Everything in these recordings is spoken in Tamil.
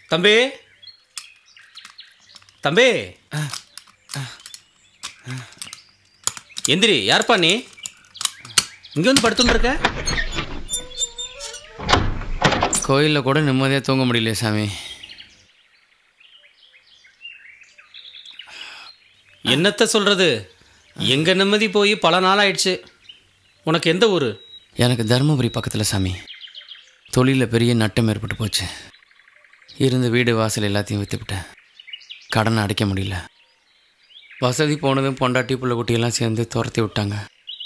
தம்பி தம்பி எந்திரி யார்ப்பா நீ இங்கே வந்து படுத்துன்னு இருக்க கோயிலில் கூட நிம்மதியாக தூங்க முடியலையே சாமி என்னத்த சொல்றது எங்க நிம்மதி போய் பல நாள் ஆயிடுச்சு உனக்கு எந்த ஊர் எனக்கு தருமபுரி பக்கத்தில் சாமி தொழிலில் பெரிய நட்டம் ஏற்பட்டு போச்சு இருந்த வீடு வாசல் எல்லாத்தையும் விற்றுவிட்டேன் கடனை அடைக்க முடியல வசதி போனதும் பொண்டாட்டி புள்ள குட்டியெல்லாம் சேர்ந்து துரத்தி விட்டாங்க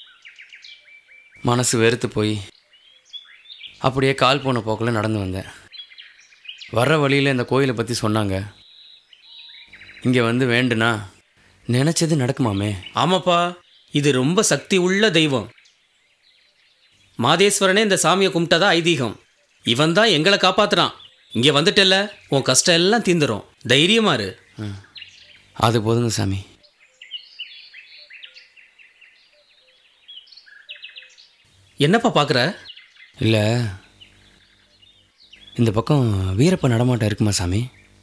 மனசு வெறுத்து போய் அப்படியே கால் போன போக்கில் நடந்து வந்தேன் வர்ற வழியில் இந்த கோயிலை பற்றி சொன்னாங்க இங்கே வந்து வேண்டுனா நினச்சது நடக்குமாமே ஆமாப்பா இது ரொம்ப சக்தி உள்ள தெய்வம் மாதேஸ்வரனே இந்த சாமியை கும்பிட்டதா ஐதீகம் இவன் தான் எங்களை காப்பாத்துறான் இங்கே வந்துட்டல்ல உன் கஷ்டம் எல்லாம் தீந்துரும் தைரியமா இரு அது போதுங்க சாமி என்னப்பா பார்க்குற இல்லை இந்த பக்கம் வீரப்ப நடமாட்டம் இருக்குமா சாமி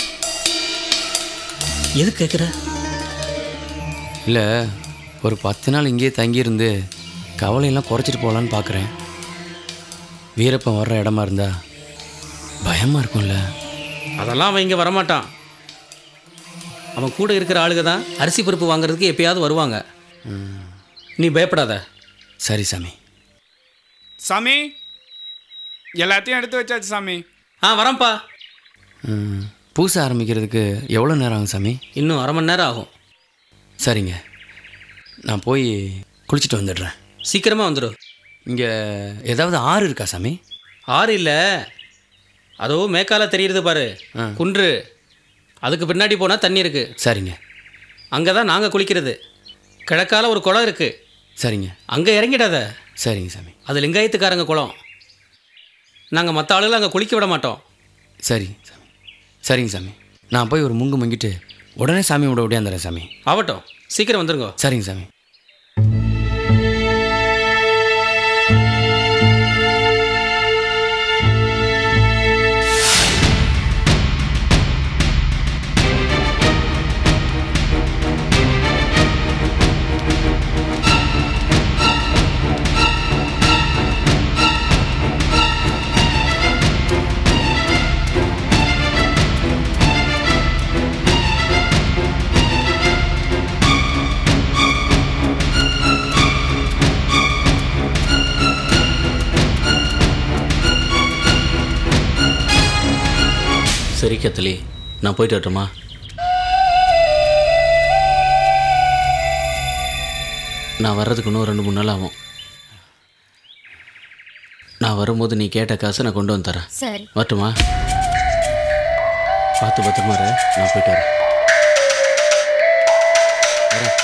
எது கேட்குற இல்லை ஒரு பத்து நாள் இங்கேயே தங்கியிருந்து கவலையெல்லாம் குறைச்சிட்டு போகலான்னு பார்க்குறேன் வீரப்பன் வர்ற இடமா இருந்தா பயமாக இருக்கும்ல அதெல்லாம் அவன் இங்கே வரமாட்டான் அவன் கூட இருக்கிற ஆளுங்க தான் அரிசி பருப்பு வாங்குறதுக்கு எப்பயாவது வருவாங்க நீ பயப்படாத சரி சாமி சாமி எல்லாத்தையும் எடுத்து வச்சாச்சு சாமி ஆ வரேன்ப்பா ம், பூசை ஆரம்பிக்கிறதுக்கு எவ்வளோ நேரம் ஆகும் சாமி இன்னும் அரை மணி நேரம் ஆகும் சரிங்க நான் போய் குளிச்சுட்டு வந்துடுறேன் சீக்கிரமாக வந்துடும் இங்கே ஏதாவது ஆறு இருக்கா சாமி ஆறு இல்லை அதோ மேக்கால தெரியுறது பாரு ஆ. குன்று அதுக்கு பின்னாடி போனால் தண்ணி இருக்கு சரிங்க அங்கே தான் நாங்கள் குளிக்கிறது கிழக்கால ஒரு குளம் இருக்கு சரிங்க அங்கே இறங்கிடாத சரிங்க சாமி அது லிங்காயத்துக்காரங்க குளம் நாங்கள் மற்ற ஆளுகளை அங்கே குளிக்க விட மாட்டோம் சரி சாமி சரிங்க சாமி நான் போய் ஒரு முங்கு முங்கிட்டு உடனே சாமி விட ஓடியாந்துறேன் சாமி ஆகட்டும் சீக்கிரம் வந்துருங்க சரிங்க சாமி சரி கத்தலி நான் போயிட்டு வரட்டுமா நான் வர்றதுக்கு இன்னும் ரெண்டு மூணு நாள் ஆகும் நான் வரும்போது நீ கேட்ட காசை நான் கொண்டு வந்து தரேன் சரி வரட்டுமா பார்த்து பத்திரமா இரு நான் போயிட்டு வரேன் வரேன்.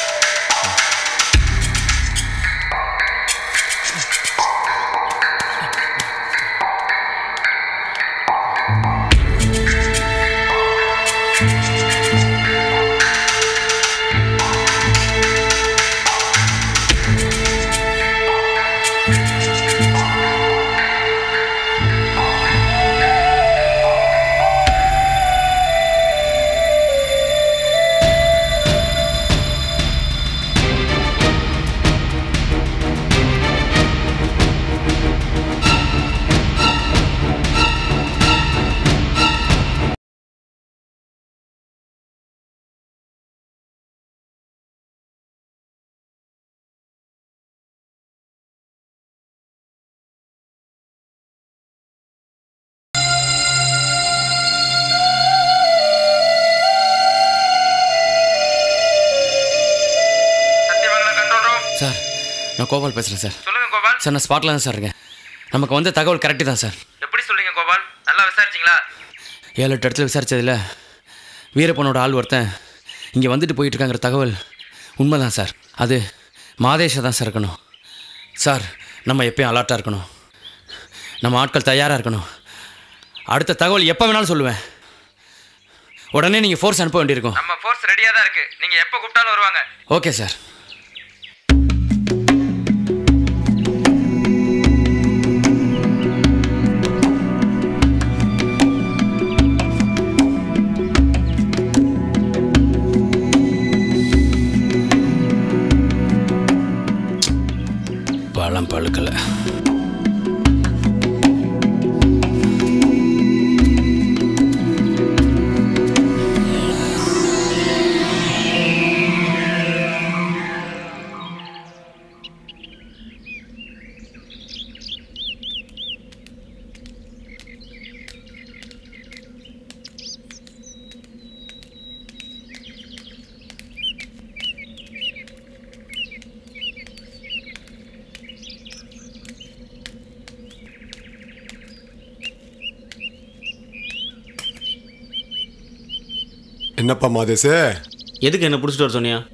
சத்தியமங்கலம் கண்ட்ரோல் ரூம் சார் நான் கோபால் பேசுகிறேன் சார் சொல்லுங்க கோபால் சார் நான் ஸ்பாட்டில் தான் சார் இருக்கேன் நமக்கு வந்த தகவல் கரெக்டு தான் சார் எப்படி சொல்றீங்க கோபால் நல்லா விசாரிச்சிங்களா ஏழு எட்டு இடத்துல விசாரிச்சதில் வீரப்பனோட ஆள் ஒருத்தன் இங்கே வந்துட்டு போயிட்டு இருக்காங்கிற தகவல் உண்மைதான் சார் அது மாதேஷா தான் சார் இருக்கணும் சார் நம்ம எப்பயும் அலர்ட்டாக இருக்கணும் நம்ம ஆட்கள் தயாராக இருக்கணும் அடுத்த தகவல் எப்போ வேணாலும் சொல்லுவேன் உடனே நீங்கள் ஃபோர்ஸ் அனுப்ப வேண்டியிருக்கும் நம்ம ஃபோர்ஸ் ரெடியா தான் இருக்கு நீங்க எப்போ கூப்பிட்டாலும் வருவாங்க ஓகே சார் என்னப்பா மாதேசு எதுக்கு என்ன பிடிச்சிட்டு வர சொன்னியா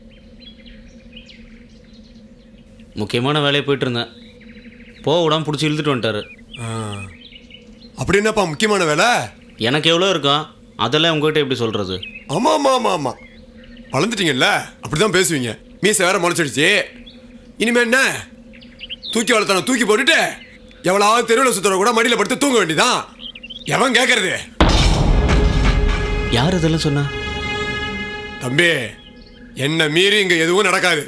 முக்கியமான வேலையை போயிட்டு இருந்தேன் போக விடாம பிடிச்சி இழுத்துட்டு வந்துட்டாரு ஆ. அப்படி என்னப்பா முக்கியமான வேலை எனக்கு எவ்வளோ இருக்கும் அதெல்லாம் உங்ககிட்ட எப்படி சொல்கிறது ஆமா ஆமா ஆமா ஆமா வளர்ந்துட்டீங்கல்ல அப்படிதான் பேசுவீங்க மீசை வேற முளைச்சிடுச்சு இனிமே என்ன தூக்கி வளர்த்தன தூக்கி போட்டுட்டு எவ்வளவு தெருவில் சுத்துற கூட மடியில் படுத்து தூங்க வேண்டியதான் எவன் கேட்கறது யார் இதெல்லாம் சொன்னா தம்பி என்ன மீறி இங்க எதுவும் நடக்காது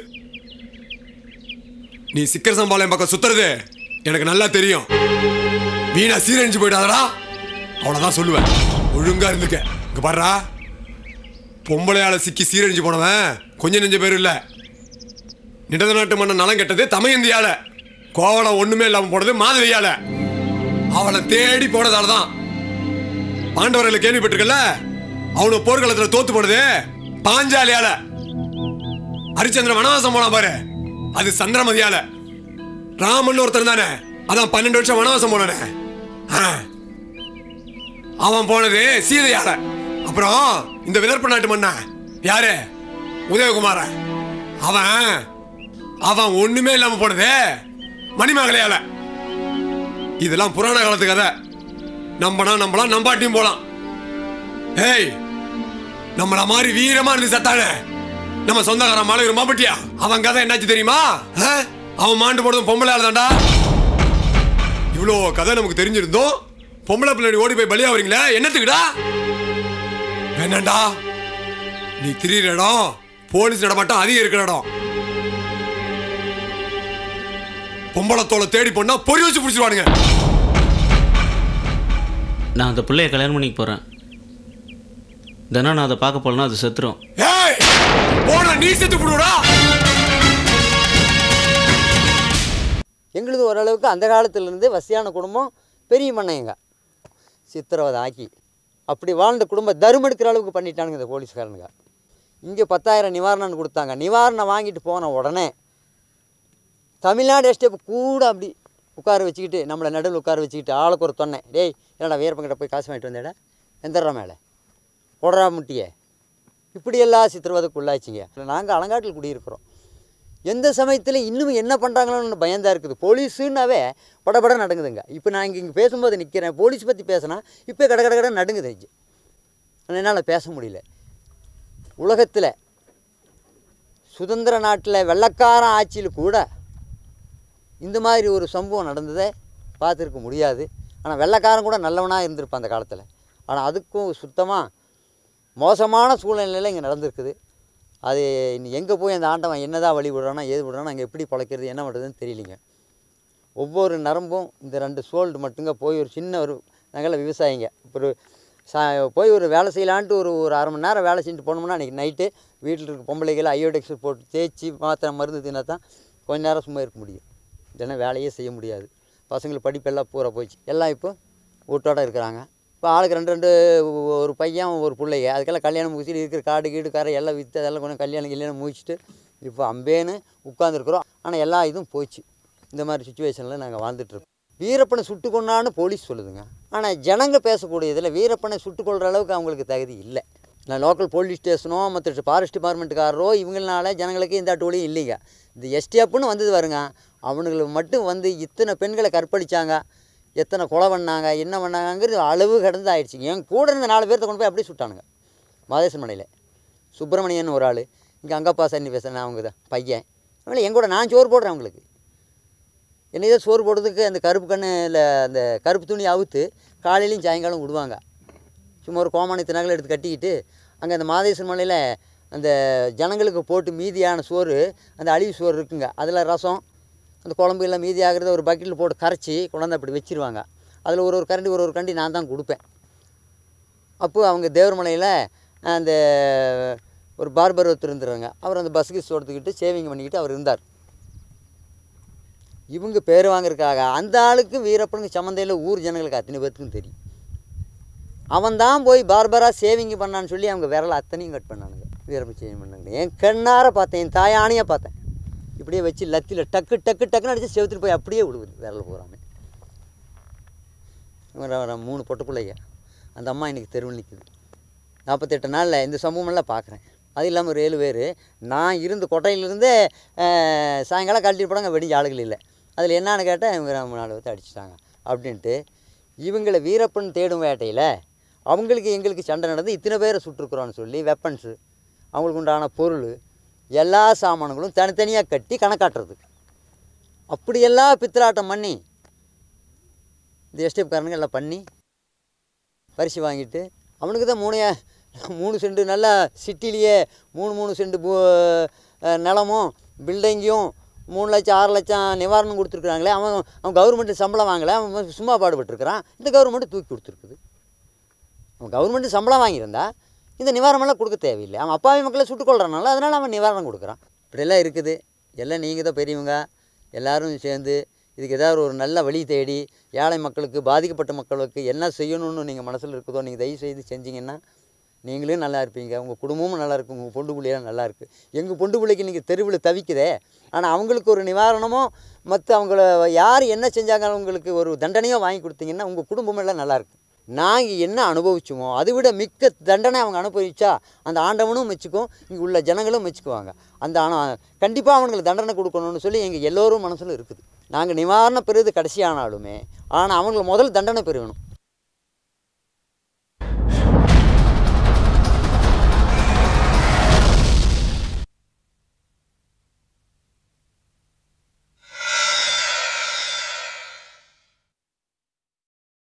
நீ சிக்கர் சம்பாளையம் பக்கம் சுத்துறது எனக்கு நல்லா தெரியும் வீணா சீரழிஞ்சு போயிட்டாதடா அவ்வளவுதான் சொல்லுவேன் ஒழுங்கா இருந்துக்க இங்க பாருடா பொம்பளையால சிக்கி சீரழிஞ்சு போனவன் கொஞ்சம் நெஞ்ச பேர் இல்ல நிடத நாட்டு மன்னன் நலம் கெட்டது தமையந்தியால கோவலம் ஒண்ணுமே இல்லாம போனது மாதவியால அவளை தேடி போனதால தான் பாண்டவர்களை கேள்விப்பட்டிருக்கல அவனு போர்க்களத்துல தோத்து போனது பாஞ்சாலியால ஹரிச்சந்திர வனவாசம் போனான் பாரு அது சந்திரமதியால ராமன் ஒருத்தன் தானே அதான் பன்னெண்டு வருஷம் வனவாசம் போனானே ஆ. அவன் போனது சீதையால அப்புறம் இந்த விதர்ப்ப நாட்டு மன்னன் யாரு உதயகுமார அவன் அவன் ஒண்ணுமே இல்லாம போனது மணிமகளையால இதெல்லாம் புராண காலத்து கதை நம்பனா நம்பலாம் நம்பாட்டியும் போலாம் ஏய் நம்மள மாதிரி வீரமா இருந்து சத்தானே நம்ம சொந்தக்காரன் மலையூர் மாப்பட்டியா அவன் கதை என்னாச்சு தெரியுமா ஆ? அவன் மாண்டு போடுறதும் பொம்பளை ஆளுதான்டா இவ்வளோ கதை நமக்கு தெரிஞ்சிருந்தோம் பொம்பளை பிள்ளை ஓடி போய் பலியாவீங்களே என்னத்துக்குடா வேணாண்டா நீ திரியிற இடம் போலீஸ் நடமாட்டம் அதிகம் இருக்கிற இடம் பொம்பளை தோலை தேடி போனா பொறி வச்சு பிடிச்சிருவானுங்க நான் அந்த பிள்ளைய கல்யாணம் பண்ணிக்க போகிறேன் தினம் நான் அதை பார்க்க போகலன்னா அது செத்துரும் ஏய் போன நீ செத்து விடுடா எங்களுது ஓரளவுக்கு அந்த காலத்திலிருந்தே வசதியான குடும்பம் பெரிய மண்ணையங்க சித்திரவதை ஆக்கி அப்படி வாழ்ந்த குடும்பம் தர்மம் எடுக்கிற அளவுக்கு பண்ணிட்டானுங்க இந்த போலீஸ்காரனுங்க இங்கே பத்தாயிரம் நிவாரணம் கொடுத்தாங்க நிவாரணம் வாங்கிட்டு போன உடனே தமிழ்நாடு எஸ்டேப் கூட அப்படி உட்கார வச்சுக்கிட்டு நம்மளை நடுவில் உட்கார வச்சுக்கிட்டு ஆளுக்கு ஒரு தொன்னை டேய் என்னடா வீரப்பங்கிட்ட போய் காசு வாங்கிட்டு வந்தேடா எந்தரா மேலே போடுறா முட்டியே இப்படியெல்லாம் சித்திரவதைக்குள்ளாச்சுங்க நாங்கள் அலங்காட்டில் குடியிருக்கிறோம் எந்த சமயத்தில் இன்னும் என்ன பண்ணுறாங்களோன்னு பயந்தா இருக்குது போலீஸுன்னாவே படபட நடங்குதுங்க இப்போ நான் இங்கே இங்கே பேசும்போது நிற்கிறேன் போலீஸ் பற்றி பேசினா இப்போ கட கட கட நடுங்குது இங்கே என்னால் பேச முடியல உலகத்தில் சுதந்திர நாட்டில் வெள்ளக்காரன் ஆட்சியில் கூட இந்த மாதிரி ஒரு சம்பவம் நடந்ததை பார்த்துருக்க முடியாது ஆனால் வெள்ளைக்காரன் கூட நல்லவனாக இருந்திருப்பான் அந்த காலத்தில் ஆனால் அதுக்கும் சுத்தமாக மோசமான சூழ்நிலையில் இங்கே நடந்திருக்குது அது இனி எங்கே போய் அந்த ஆண்டவன் என்னதான் வழி விடுறானோ ஏது விடுறானோ அங்கே எப்படி பழைக்கிறது என்ன பண்ணுறதுன்னு தெரியலிங்க ஒவ்வொரு நரம்பும் இந்த ரெண்டு சோல்டு மட்டுங்க போய் ஒரு சின்ன ஒரு நாங்கள்லாம் விவசாயிங்க இப்போ ஒரு சா போய் ஒரு வேலை செய்யலான்ட்டு ஒரு ஒரு அரை மணி நேரம் வேலை செஞ்சுட்டு போனோம்னா அன்றைக்கி நைட்டு வீட்டில் இருக்க பொம்பளைகளை அயோடெக்ஸ் போட்டு தேய்ச்சி மாத்திரை மருந்து தின்னா தான் கொஞ்ச நேரம் சும்மா இருக்க முடியும் இல்லைன்னா வேலையே செய்ய முடியாது பசங்களுக்கு படிப்பெல்லாம் பூரா போச்சு எல்லாம் இப்போ வீட்டோட இருக்கிறாங்க இப்போ ஆளுக்கு ரெண்டு ரெண்டு ஒரு பையன் ஒரு பிள்ளைங்க அதுக்கெல்லாம் கல்யாணம் முடிச்சுட்டு இருக்கிற காடு கீடு காரை எல்லாம் விற்று அதெல்லாம் கொஞ்சம் கல்யாணம் கல்யாணம் முடிச்சுட்டு இப்போ அம்பேன்னு உட்காந்துருக்குறோம் ஆனால் எல்லா இதுவும் போச்சு இந்த மாதிரி சுச்சுவேஷனில் நாங்கள் வாழ்ந்துட்டுருக்கோம் வீரப்பனை சுட்டு கொண்டான்னு போலீஸ் சொல்லுதுங்க ஆனால் ஜனங்க பேசக்கூடியதில் வீரப்பனை சுட்டு கொள்கிற அளவுக்கு அவங்களுக்கு தகுதி இல்லை நான் லோக்கல் போலீஸ் ஸ்டேஷனோ மற்ற ஃபாரஸ்ட் டிபார்ட்மெண்ட்டுக்காரரோ இவங்களால ஜனங்களுக்கு எந்த டோலியும் இல்லைங்க இந்த எஸ்டிஎஃப்னு வந்தது வருங்க அவனுங்களுக்கு மட்டும் வந்து இத்தனை பெண்களை கற்பழிச்சாங்க எத்தனை கொலை பண்ணாங்க என்ன பண்ணாங்கங்கிறது அளவு கடந்து ஆயிடுச்சுங்க என் கூட இருந்த நாலு பேர்த்த கொண்டு போய் அப்படியே சுட்டானுங்க மாதேசன் மலையில் சுப்பிரமணியன் ஒரு ஆள் இங்கே அங்கப்பா சன்னி பேசுகிறேன் அவங்க தான் பையன் அதனால் என் கூட நான் சோறு போடுறேன் அவங்களுக்கு என்னையோ சோறு போடுறதுக்கு அந்த கருப்பு கண்ணில் அந்த கருப்பு துணி அவுத்து காலையிலையும் சாயங்காலம் விடுவாங்க சும்மா ஒரு கோமானத்து நகலை எடுத்து கட்டிக்கிட்டு அங்கே அந்த மாதேசன் மலையில் அந்த ஜனங்களுக்கு போட்டு மீதியான சோறு அந்த அழிவு சோறு இருக்குங்க அதில் ரசம் அந்த குழம்பு எல்லாம் மீதி ஆகிறத ஒரு பக்கெட்டில் போட்டு கரைச்சி கொண்டாந்து அப்படி வச்சிருவாங்க அதில் ஒரு ஒரு கரண்டி ஒரு ஒரு கரண்டி நான் தான் கொடுப்பேன் அப்போது அவங்க தேவர்மலையில் அந்த ஒரு பார்பர் ஒருத்தர் இருந்துருவாங்க அவர் அந்த பஸ்ஸுக்கு கொடுத்துக்கிட்டு சேவிங் பண்ணிக்கிட்டு அவர் இருந்தார் இவங்க பேர் வாங்குறதுக்காக அந்த ஆளுக்கு வீரப்பனுக்கு சம்மந்தையில் ஊர் ஜனங்களுக்கு அத்தனை பேர்த்துக்கும் தெரியும் அவன் தான் போய் பார்பராக சேவிங் பண்ணான்னு சொல்லி அவங்க விரல அத்தனையும் கட் பண்ணானுங்க வீரப்பன் சேவிங் பண்ணாங்க என் கண்ணார பார்த்தேன் என் தாயானியாக பார்த்தேன் இப்படியே வச்சு லத்தியில் டக்கு டக்கு டக்குன்னு அடித்து செவுத்துட்டு போய் அப்படியே விடுவது விரல போகிறாங்க இவன் மூணு பொட்ட பிள்ளைங்க அந்த அம்மா இன்னைக்கு தெருவில் நிற்குது நாற்பத்தெட்டு நாளில் இந்த சம்பவமெல்லாம் பார்க்குறேன் அது இல்லாமல் ஒரு ஏழு பேர் நான் இருந்த கொட்டையிலிருந்தே அஹ், சாயங்காலம் கழட்டிட்டு போனாங்க வெடிஞ்ச ஆளுகள் இல்லை அதில் என்னன்னு கேட்டால் இவங்க நம்ம நாலு பேர்த்த அடிச்சிட்டாங்க அப்படின்ட்டு இவங்களை வீரப்பன் தேடும் வேட்டையில் அவங்களுக்கு எங்களுக்கு சண்டை நடந்து இத்தனை பேரை சுட்டுருக்குறோன்னு சொல்லி வெப்பன்ஸு அவங்களுக்கு உண்டான பொருள் எல்லா சாமான்களும் தனித்தனியாக கட்டி கணக்காட்டுறது அப்படியெல்லாம் பித்தலாட்டம் பண்ணி இந்த எஸ்டேப்காரனுங்க எல்லாம் பண்ணி பரிசு வாங்கிட்டு அவனுக்கு தான் மூணு மூணு செண்டு நல்லா சிட்டிலேயே மூணு மூணு செண்டு பூ அஹ், நிலமும் பில்டிங்கும் மூணு லட்சம் ஆறு லட்சம் நிவாரணம் கொடுத்துருக்குறாங்களே அவன் அவன் கவர்மெண்ட்டு சம்பளம் வாங்கலை அவன் சும்மா பாடுபட்டுருக்கிறான் இந்த கவர்மெண்ட்டு தூக்கி கொடுத்துருக்குது அவன் கவர்மெண்ட்டு சம்பளம் வாங்கியிருந்தா இந்த நிவாரணமெல்லாம் கொடுக்க தேவையில்லை அவன் அப்பாவி மக்களை சுட்டுக் கொள்றனால அதனால் அவன் நிவாரணம் கொடுக்குறான் இப்படியெல்லாம் இருக்குது எல்லாம் நீங்கள் தான் பெரியவங்க எல்லாரும் சேர்ந்து இதுக்கு ஏதாவது ஒரு நல்ல வழி தேடி ஏழை மக்களுக்கு பாதிக்கப்பட்ட மக்களுக்கு என்ன செய்யணும்னு நீங்கள் மனசில் இருக்குதோ நீங்கள் தயவு செய்து செஞ்சீங்கன்னா நீங்களும் நல்லா இருப்பீங்க உங்கள் குடும்பமும் நல்லா இருக்கும் உங்கள் பொண்டு பிள்ளையெல்லாம் நல்லா இருக்குது எங்கள் பொண்டு பிள்ளைக்கு நீங்கள் தெருவில் தவிக்குதே ஆனால் அவங்களுக்கு ஒரு நிவாரணமோ மற்ற அவங்கள யார் என்ன செஞ்சாங்க அவங்களுக்கு ஒரு தண்டனையோ வாங்கி கொடுத்தீங்கன்னா உங்கள் குடும்பம் எல்லாம் நல்லா இருக்கும் நாங்கள் என்ன அனுபவிச்சோமோ அதை விட மிக்க தண்டனை அவங்க அனுபவிச்சா அந்த ஆண்டவனும் மெச்சுக்கும் இங்கே உள்ள ஜனங்களும் மெச்சுக்குவாங்க அந்த ஆனால் கண்டிப்பாக அவங்களுக்கு தண்டனை கொடுக்கணும்னு சொல்லி எங்கள் எல்லோரும் மனசில் இருக்குது நாங்கள் நிவாரணம் பெறுவது கடைசி ஆனாலுமே ஆனால் அவங்களுக்கு முதல் தண்டனை பெறுகணும்